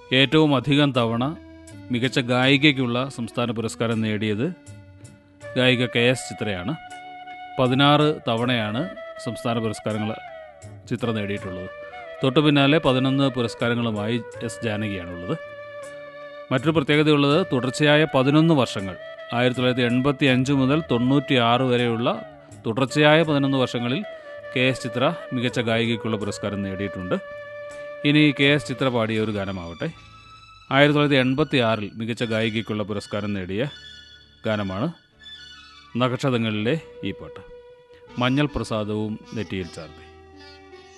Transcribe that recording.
ഏറ്റവും അധികം തവണ മികച്ച ഗായികയ്ക്കുള്ള സംസ്ഥാന പുരസ്കാരം നേടിയത് ഗായിക കെ എസ് ചിത്രയാണ് പതിനാറ് തവണയാണ് സംസ്ഥാന പുരസ്കാരങ്ങൾ ചിത്ര നേടിയിട്ടുള്ളത് തൊട്ടു പിന്നാലെ പതിനൊന്ന് പുരസ്കാരങ്ങളുമായി എസ് ജാനകിയാണുള്ളത് മറ്റൊരു പ്രത്യേകതയുള്ളത് തുടർച്ചയായ പതിനൊന്ന് വർഷങ്ങൾ ആയിരത്തി തൊള്ളായിരത്തി എൺപത്തി അഞ്ച് മുതൽ തൊണ്ണൂറ്റി ആറ് വരെയുള്ള തുടർച്ചയായ പതിനൊന്ന് വർഷങ്ങളിൽ കെ എസ് ചിത്ര മികച്ച ഗായികയ്ക്കുള്ള പുരസ്കാരം നേടിയിട്ടുണ്ട് ഇനി കെ എസ് ചിത്ര പാടിയ ഒരു ഗാനമാവട്ടെ ആയിരത്തി തൊള്ളായിരത്തി എൺപത്തി ആറിൽ മികച്ച ഗായികയ്ക്കുള്ള പുരസ്കാരം നേടിയ ഗാനമാണ് നക്ഷതങ്ങളിലെ ഈ പാട്ട് മഞ്ഞൾ പ്രസാദവും നെറ്റിയിൽ ചാർത്തി